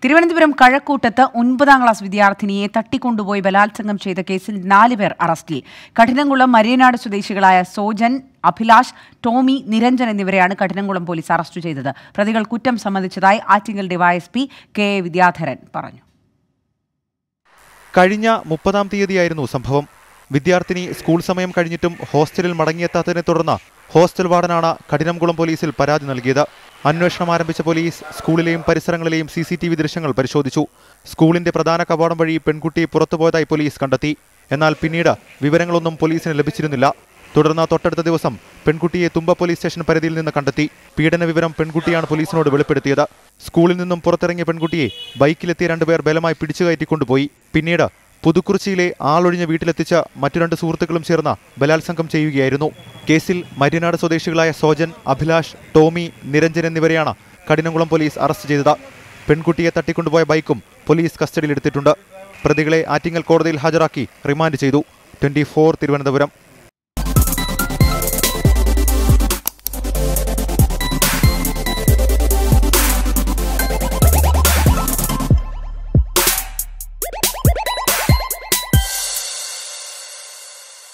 തിരുവനന്തപുരം കഴക്കൂട്ടത്ത് ഒൻപതാം ക്ലാസ് വിദ്യാർത്ഥിനിയെ തട്ടിക്കൊണ്ടുപോയി ബലാത്സംഗം ചെയ്ത കേസിൽ നാലുപേർ അറസ്റ്റിൽ കഠിനംകുളം മരിയനാട് സ്വദേശികളായ സോജൻ അഭിലാഷ് ടോമി നിരഞ്ജൻ എന്നിവരെയാണ് കഠിനംകുളം പോലീസ് അറസ്റ്റ് ചെയ്തത് പ്രതികൾ കുറ്റം സമ്മതിച്ചതായി Attingal DYSP K A Vidyadharan പറഞ്ഞു കഴിഞ്ഞ മുപ്പതാം തീയതിയായിരുന്നു സംഭവം വിദ്യാർത്ഥിനി സ്കൂൾ സമയം കഴിഞ്ഞിട്ടും ഹോസ്റ്റലിൽ മടങ്ങിയെത്താത്തതിനെ തുടർന്ന് ഹോസ്റ്റൽ വാർഡനാണ് കഠിനംകുളം പോലീസിൽ പരാതി നൽകിയത് അന്വേഷണം ആരംഭിച്ച പോലീസ് സ്കൂളിലെയും പരിസരങ്ങളിലെയും സി സി ടി വി ദൃശ്യങ്ങൾ പരിശോധിച്ചു സ്കൂളിന്റെ പ്രധാന കവാടം വഴി പെൺകുട്ടി പുറത്തുപോയതായി പോലീസ് കണ്ടെത്തി എന്നാൽ പിന്നീട് വിവരങ്ങളൊന്നും പോലീസിന് ലഭിച്ചിരുന്നില്ല തുടർന്ന് തൊട്ടടുത്ത ദിവസം പെൺകുട്ടിയെ തുമ്പ പോലീസ് സ്റ്റേഷൻ പരിധിയിൽ നിന്ന് കണ്ടെത്തി പീഡന വിവരം പെൺകുട്ടിയാണ് പോലീസിനോട് വെളിപ്പെടുത്തിയത് സ്കൂളിൽ നിന്നും പുറത്തിറങ്ങിയ പെൺകുട്ടിയെ ബൈക്കിലെത്തിയ രണ്ടുപേർ ബലമായി പിടിച്ചുകയറ്റി കൊണ്ടുപോയി പിന്നീട് പുതുക്കുറിച്ചിയിലെ ആളൊഴിഞ്ഞ വീട്ടിലെത്തിച്ച മറ്റു രണ്ട് സുഹൃത്തുക്കളും ചേർന്ന് ബലാത്സംഗം ചെയ്യുകയായിരുന്നു കേസിൽ മര്യനാട് സ്വദേശികളായ സോജൻ അഭിലാഷ് ടോമി നിരഞ്ജൻ എന്നിവരെയാണ് കഠിനംകുളം പോലീസ് അറസ്റ്റ് ചെയ്തത് പെൺകുട്ടിയെ തട്ടിക്കൊണ്ടുപോയ ബൈക്കും പോലീസ് കസ്റ്റഡിയിലെടുത്തിട്ടുണ്ട് പ്രതികളെ ആറ്റിങ്ങൽ കോടതിയിൽ ഹാജരാക്കി റിമാൻഡ് ചെയ്തു ട്വന്റി തിരുവനന്തപുരം